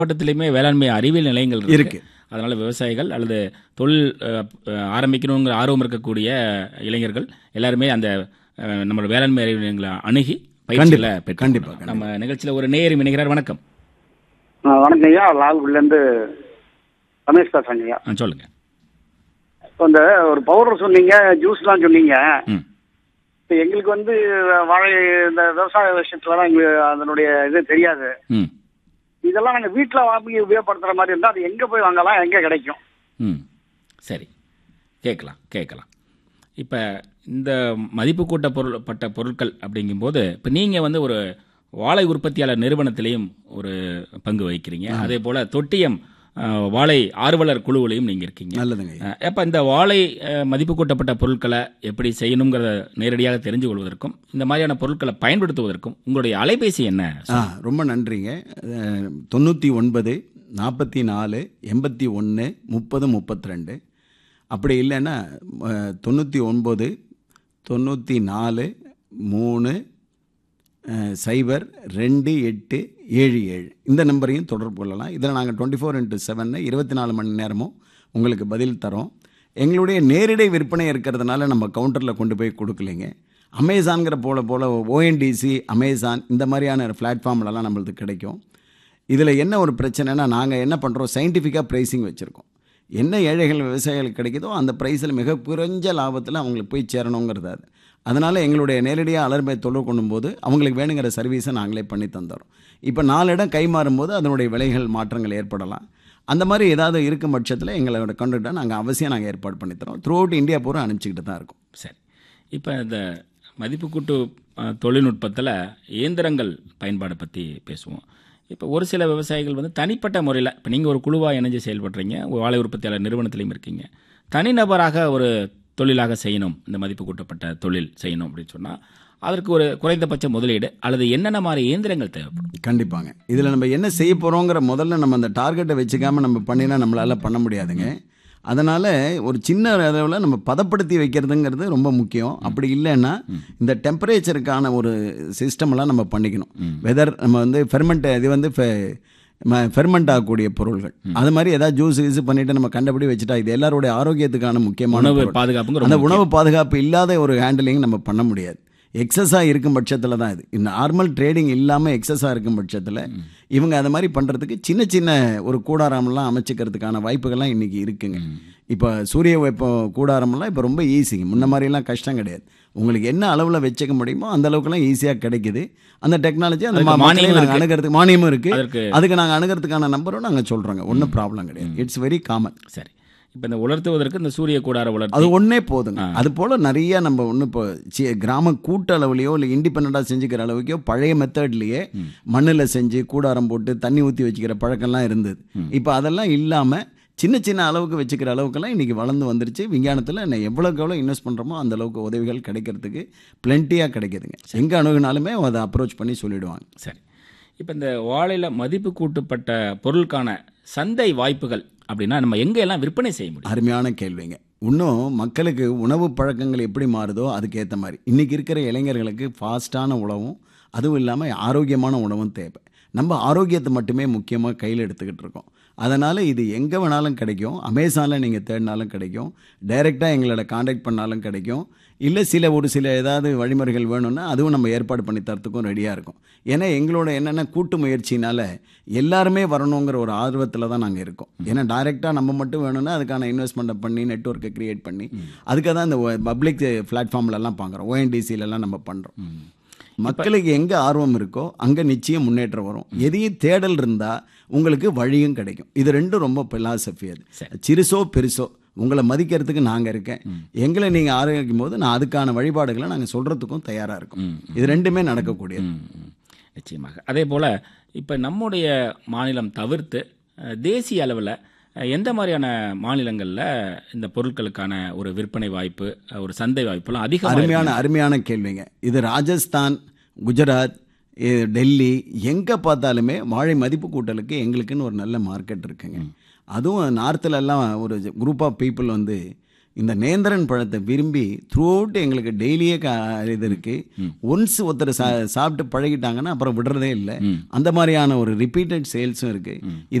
மாவட்டத்திலையுமே வேளாண்மை அறிவியல் நிலையங்கள் இருக்கு. அதனால விவசாயிகள் அல்லது தொழில் அஹ், அஹ், ஆரம்பிக்கணுங்கிற ஆர்வம் இருக்கக்கூடிய இளைஞர்கள் எல்லாருமே அந்த அஹ், நம்மளோட வேளாண்மை அறிவியல் நிலையங்களை அணுகி பயிற்சிகளை கண்டிப்பா, பெற்று கண்டிப்பா, நம்ம நிகழ்ச்சியில் ஒரு நேயர் இணைகிறார் வணக்கம் ஆ, வணக்கம் ஐயா லால்குடிலேருந்து ரமேஷ் பேசுறேங்க ஐயா ஆ, சொல்லுங்க இப்போ இந்த ஒரு பவுடர் சொன்னீங்க ஜூஸ்லாம் சொன்னீங்க ம் இப்போ எங்களுக்கு வந்து வாழை இந்த விவசாய விஷயத்துலலாம் எங்களுக்கு அதனுடைய இது தெரியாது ம் இதெல்லாம் நாங்கள் வீட்டில் வாங்கி உபயோகப்படுத்துகிற மாதிரி இருந்தால் அது எங்கே போய் வாங்கலாம் எங்கே கிடைக்கும் ம் சரி கேட்கலாம் கேட்கலாம் இப்போ இந்த மதிப்பு கூட்ட பொருள் பட்ட பொருட்கள் அப்படிங்கும்போது இப்போ நீங்கள் வந்து ஒரு வாழை உற்பத்தியாளர் நிறுவனத்திலையும் ஒரு பங்கு வகிக்கிறீங்க அதே போல் தொட்டியம் அஹ், வாழை ஆர்வலர் குழுவிலையும் நீங்கள் இருக்கீங்க நல்லதுங்க ஐயா. அப்போ இந்த வாழை அஹ், மதிப்பு கூட்டப்பட்ட பொருட்களை எப்படி செய்யணுங்கிறத நேரடியாக தெரிஞ்சு கொள்வதற்கும் இந்த மாதிரியான பொருட்களை பயன்படுத்துவதற்கும் உங்களுடைய அலைபேசி என்ன ஆ ரொம்ப நன்றிங்க அஹ், தொண்ணூற்றி ஒன்பது நாற்பத்தி நாலு எண்பத்தி ஒன்று முப்பது முப்பத்தி ரெண்டு அப்படி இல்லைன்னா அஹ், தொண்ணூற்றி ஒன்பது தொண்ணூற்றி நாலு மூணு அஹ், சைபர் ரெண்டு எட்டு ஏழு ஏழு இந்த நம்பரையும் தொடர்பு கொள்ளலாம் இதில் நாங்கள் டுவெண்ட்டி ஃபோர் இன்ட்டு செவன் இருபத்தி நாலு மணி நேரமும் உங்களுக்கு பதில் தரோம் எங்களுடைய நேரடி விற்பனை இருக்கிறதுனால நம்ம கவுண்டரில் கொண்டு போய் கொடுக்கலைங்க அமேசான்கிற போல போல் ஓஎன்டிசி அமேசான் இந்த மாதிரியான பிளாட்ஃபார்ம்லலாம் நம்மளுக்கு கிடைக்கும் இதில் என்ன ஒரு பிரச்சனைனா நாங்கள் என்ன பண்ணுறோம் சயின்டிஃபிக்காக ப்ரைஸிங் வச்சுருக்கோம் என்ன ஏழைகள் விவசாயிகளுக்கு கிடைக்குதோ அந்த ப்ரைஸில் மிக குறைஞ்ச லாபத்தில் அவங்களுக்கு போய் சேரணுங்கிறது அது அதனால் எங்களுடைய நேரடியாக அலர்மை தொடர்பு கொள்ளும்போது அவங்களுக்கு வேணுங்கிற சர்வீஸை நாங்களே பண்ணி தந்துடுறோம் இப்போ நாலு இடம் கை மாறும்போது அதனுடைய விலைகள் மாற்றங்கள் ஏற்படலாம் அந்த மாதிரி ஏதாவது இருக்கும் பட்சத்தில் எங்களோட கண்டுகிட்டால் நாங்கள் அவசியம் நாங்கள் ஏற்பாடு பண்ணி தரோம் த்ரூ அவுட் இந்தியா பூரா அனுப்பிச்சிக்கிட்டு தான் இருக்கோம் சரி இப்போ இந்த மதிப்பு கூட்டு அஹ், தொழில்நுட்பத்தில் இயந்திரங்கள் பயன்பாடு பற்றி பேசுவோம் இப்போ ஒரு சில விவசாயிகள் வந்து தனிப்பட்ட முறையில் இப்போ நீங்கள் ஒரு குழுவாக இணைஞ்சு செயல்படுறீங்க ஒரு வாழை உற்பத்தியாளர் நிறுவனத்திலையும் இருக்கீங்க தனிநபராக ஒரு தொழிலாக செய்யணும் இந்த மதிப்பு கூட்டப்பட்ட தொழில் செய்யணும் அப்படின்னு சொன்னால் அதற்கு ஒரு குறைந்தபட்ச முதலீடு அல்லது என்னென்ன மாதிரி இயந்திரங்கள் தேவைப்படும் கண்டிப்பாங்க இதில் நம்ம என்ன செய்ய போகிறோங்கிற முதல்ல நம்ம அந்த டார்கெட்டை வச்சுக்காம நம்ம பண்ணினா நம்மளால் பண்ண முடியாதுங்க அதனால் ஒரு சின்ன அளவில் நம்ம பதப்படுத்தி வைக்கிறதுங்கிறது ரொம்ப முக்கியம் அப்படி இல்லைன்னா இந்த டெம்பரேச்சருக்கான ஒரு சிஸ்டமெல்லாம் நம்ம பண்ணிக்கணும் வெதர் நம்ம வந்து ஃபெர்மெண்ட் இது வந்து ஃபெர்மெண்ட் ஆகக்கூடிய பொருள்கள் அது மாதிரி ஏதாவது ஜூஸ் யூஸ் பண்ணிட்டு நம்ம கண்டபடி வச்சுட்டா இது எல்லாருடைய ஆரோக்கியத்துக்கான முக்கியமான உணவு பொருள். பாதுகாப்புங்க அந்த ரொம்ப உணவு பாதுகாப்பு இல்லாத ஒரு ஹேண்டிலிங் நம்ம பண்ண முடியாது எக்ஸஸாக இருக்கும் பட்சத்தில் தான் இது இந்த நார்மல் ட்ரேடிங் இல்லாமல் எக்ஸஸாக இருக்கும் பட்சத்தில் இவங்க அதை மாதிரி பண்ணுறதுக்கு சின்ன சின்ன ஒரு கூடாரம்லாம் அமைச்சிக்கிறதுக்கான வாய்ப்புகள்லாம் இன்றைக்கி இருக்குங்க இப்போ சூரிய வெப்பம் கூடாரம்லாம் இப்போ ரொம்ப ஈஸிங்க முன்ன மாதிரிலாம் கஷ்டம் கிடையாது உங்களுக்கு என்ன அளவில் வச்சுக்க முடியுமோ அந்த அளவுக்குலாம் ஈஸியாக கிடைக்குது அந்த டெக்னாலஜி அந்த அதுக்கு மா- மானியமும் மக்களையும் நாங்கள் இருக்கு. அணுகிறதுக்கு மானியமும் இருக்குது அதற்கு அதுக்கு நாங்கள் அணுகிறதுக்கான நம்பரும் நாங்கள் சொல்கிறோங்க ஒன்றும் ப்ராப்ளம் கிடையாது இட்ஸ் வெரி காமன் சரி இப்போ இந்த உலர்த்துவதற்கு இந்த சூரிய கூடார அது உலர்த்தி ஒன்றே போதுங்க அது போல் நிறைய நம்ம ஒன்று இப்போ சி- கிராம கூட்ட அளவுலையோ இல்லை இண்டிபெண்ட்டாக செஞ்சுக்கிற அளவுக்கோ பழைய மெத்தட்லேயே மண்ணில் செஞ்சு கூடாரம் போட்டு தண்ணி ஊற்றி வச்சுக்கிற பழக்கம்லாம் இருந்தது இப்போ அதெல்லாம் இல்லாமல் சின்ன சின்ன அளவுக்கு வச்சுக்கிற அளவுக்கெல்லாம் இன்றைக்கி வளர்ந்து வந்துருச்சு விஞ்ஞானத்தில் நான் எவ்வளோக்கு எவ்வளோ இன்வெஸ்ட் பண்ணுறோமோ அந்த அளவுக்கு உதவிகள் கிடைக்கிறதுக்கு பிளென்ட்டியாக கிடைக்குதுங்க எங்கே அணுகுனாலுமே அதை அப்ரோச் பண்ணி சொல்லிடுவாங்க சரி இப்போ இந்த வாழையில் மதிப்பு கூட்டப்பட்ட பொருளுக்கான சந்தை வாய்ப்புகள் அப்படின்னா நம்ம எங்கெல்லாம் விற்பனை செய்ய முடியும் அருமையான கேள்விங்க இன்னும் மக்களுக்கு உணவு பழக்கங்கள் எப்படி மாறுதோ அதுக்கு ஏற்ற மாதிரி இன்றைக்கி இருக்கிற இளைஞர்களுக்கு ஃபாஸ்ட்டான உணவும் அதுவும் இல்லாமல் ஆரோக்கியமான உணவும் தேவை நம்ம ஆரோக்கியத்தை மட்டுமே முக்கியமாக கையில் எடுத்துக்கிட்டு இருக்கோம் அதனால் இது எங்கே வேணாலும் கிடைக்கும் அமேசானில் நீங்கள் தேடினாலும் கிடைக்கும் டைரெக்டாக எங்களோட காண்டாக்ட் பண்ணாலும் கிடைக்கும் இல்லை சில ஒரு சில ஏதாவது வழிமுறைகள் வேணும்னா அதுவும் நம்ம ஏற்பாடு பண்ணி தரத்துக்கும் ரெடியாக இருக்கும் ஏன்னா எங்களோட என்னென்ன கூட்டு முயற்சினால எல்லாருமே வரணுங்கிற ஒரு ஆர்வத்தில் தான் நாங்கள் இருக்கோம் ஏன்னா டைரெக்டாக நம்ம மட்டும் வேணும்னா அதுக்கான இன்வெஸ்ட்மெண்ட்டை பண்ணி நெட்ஒர்க்கை கிரியேட் பண்ணி அதுக்காக தான் இந்த பப்ளிக் பிளாட்ஃபார்ம்லலாம் பார்க்குறோம் ஓஎன்டிசிலலாம் நம்ம பண்ணுறோம் மக்களுக்கு எங்கே ஆர்வம் இருக்கோ அங்கே நிச்சயம் முன்னேற்றம் வரும் எதையும் தேடல் இருந்தால் உங்களுக்கு வழியும் கிடைக்கும் இது ரெண்டும் ரொம்ப பிலாசபி அது சிறுசோ பெருசோ உங்களை மதிக்கிறதுக்கு நாங்கள் இருக்கேன் எங்களை நீங்கள் ஆரோக்கியம் போது நான் அதுக்கான வழிபாடுகளை நாங்கள் சொல்கிறதுக்கும் தயாராக இருக்கோம் இது ரெண்டுமே நடக்கக்கூடியது ம், ம். நிச்சயமாக அதே போல் இப்போ நம்முடைய மாநிலம் தவிர்த்து அஹ், தேசிய அளவில் எந்த மாதிரியான மாநிலங்களில் இந்த பொருட்களுக்கான ஒரு விற்பனை வாய்ப்பு அஹ், ஒரு சந்தை வாய்ப்புலாம் அதிகமாக அருமையான அருமையான கேள்விங்க இது ராஜஸ்தான் குஜராத் இது டெல்லி எங்கே பார்த்தாலுமே வாழை மதிப்பு கூட்டலுக்கு எங்களுக்குன்னு ஒரு நல்ல மார்க்கெட் இருக்குங்க அதுவும் நார்த்தில் எல்லாம் ஒரு குரூப் ஆஃப் பீப்புள் வந்து இந்த நேந்திரன் பழத்தை விரும்பி த்ரூ அவுட் எங்களுக்கு டெய்லியே கா இது இருக்குது ஒன்ஸ் ஒருத்தர் சா சாப்பிட்டு பழகிட்டாங்கன்னா அப்புறம் விடுறதே இல்லை அந்த மாதிரியான ஒரு ரிப்பீட்டட் சேல்ஸும் இருக்குது